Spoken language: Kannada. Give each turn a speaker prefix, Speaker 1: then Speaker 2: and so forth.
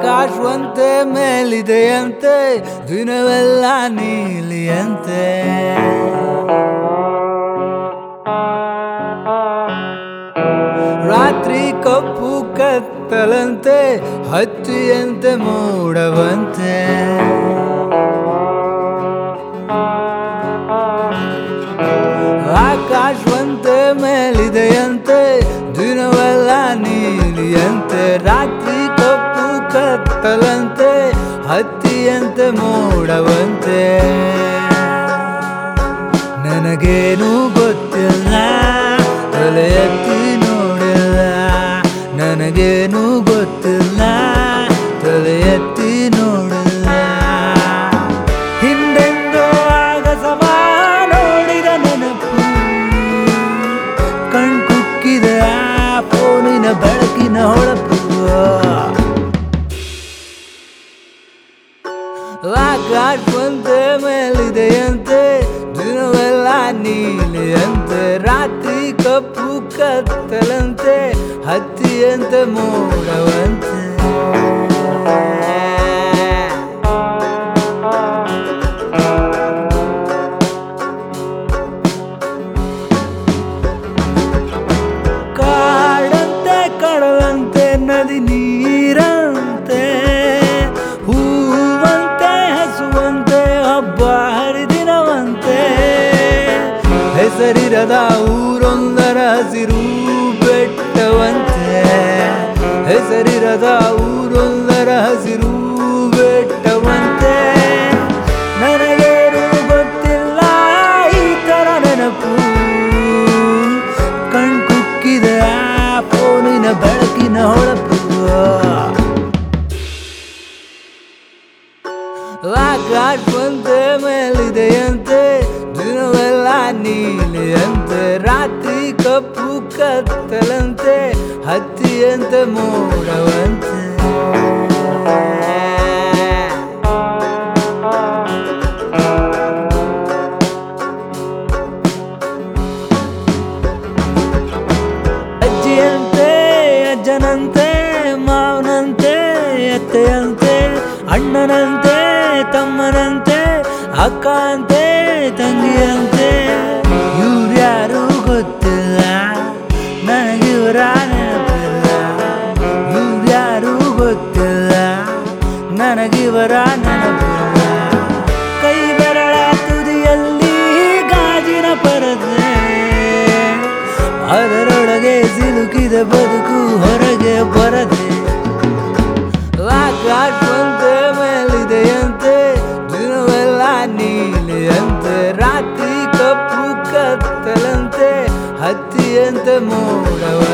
Speaker 1: ಆಕಾಶವಂತೆ ಮೇಲಿದೆಯಂತೆ ದಿನವೆಲ್ಲ ನೀಲಿಯಂತೆ ರಾತ್ರಿ ಕಪ್ಪು ಕತ್ತಲಂತೆ ಹತ್ತಿಯಂತೆ ಮೂಡವಂತೆ ಆಕಾಶವಂತೆ ಮೇಲಿದೆಯಂತೆ ದಿನವೆಲ್ಲ ನೀಲಿಯಂತೆ ರಾತ್ರಿ ಕಪ್ಪು ಕತ್ತಲಂತೆ ಹತ್ತಿಯಂತೆ ಮೂಡವಂತೆ ನನಗೇನು ಗೊತ್ತಿಲ್ಲ ತಲೆ ಎತ್ತಿ ನೋಡಿಲ್ಲ ನನಗೇನು ಗೊತ್ತಿಲ್ಲ ತಲೆ ಎತ್ತಿ ನೋಡಿಲ್ಲ ಹಿಂದೆಂದೋ ಆಗಸವ ನೋಡಿದ ನೆನಪು ಕಣ್ಕುಕ್ಕಿದ ಆ ಫೋನಿನ ಬೆಳಕಿನ ಹೊಳಪು ಆಕಾಶವಂತೆ ಮೇಲಿದೆಯಂತೆ ದಿನವೆಲ್ಲ ನೀಲಿಯಂತೆ ರಾತ್ರಿ ಕಪ್ಪು ಕತ್ತಲಂತೆ ಹತ್ತಿಯಂತೆ ಮೂಡವಂತೆ ಕಾಡಂತೆ ಕಡಲಂತೆ ನದಿ ನೀರಂತೆ ಹೂವಂತೆ ಹಸುವಂತೆ ಹಬ್ಬ ಹರಿದಿನವಂತೆ ಹೆಸರಿರದ ಊರೊಂದರ ಹಸಿರು ಬೆಟ್ಟವಂತೆ ಹೆಸರಿರದ ಊರೊಂದರ ಹಸಿರು ಬೆಟ್ಟವಂತೆ ನನಗೇನು ಗೊತ್ತಿಲ್ಲ ಈ ತರ ನೆನಪು ಕಣ್ಕುಕ್ಕಿದ ಆ ಫೋನಿನ ಬೆಳಕಿನ ಹೊಳಪು ಆಕಾಶವಂತೆ ಮೇಲಿದೆಯಂತೆ ದಿನವೆಲ್ಲ ನೀಲಿಯಂತೆ ರಾತ್ರಿ ಕಪ್ಪು ಕತ್ತಲಂತೆ ಹತ್ತಿಯಂತೆ ಮೂಡವಂತೆ ಅಜ್ಜಿಯಂತೆ ಅಜ್ಜನಂತೆ ಮಾವನಂತೆ ಅತ್ತೆಯಂತೆ ಅಣ್ಣನಂತೆ ತಮ್ಮನಂತೆ ಅಕ್ಕ ಅಂತೆ ತಂಗಿಯಂತೆ ಇವ್ರ್ಯಾರು ಗೊತ್ತಿಲ್ಲ ನನಗಿವರ ನೆನಪಿಲ್ಲ ಇವ್ರ್ಯಾರು ಗೊತ್ತಿಲ್ಲ ನನಗಿವರ ನೆನಪಿಲ್ಲ ಕೈ ಬೆರಳ ತುದಿಯಲ್ಲಿ ಗಾಜಿನ ಪರದೆ ಅದರೊಳಗೆ ಸಿಲುಕಿದ ಬದುಕು ಹೊರಗೆ ಬರದೆ ಆಕಾಶವಂತೆ ಮೇಲಿದೆಯಂತೆ ದಿನವೆಲ್ಲ ನೀಲಿಯಂತೆ ರಾತ್ರಿ ಕಪ್ಪು ಕತ್ತಲಂತೆ ಹತ್ತಿಯಂತೆ ಮೂಡವ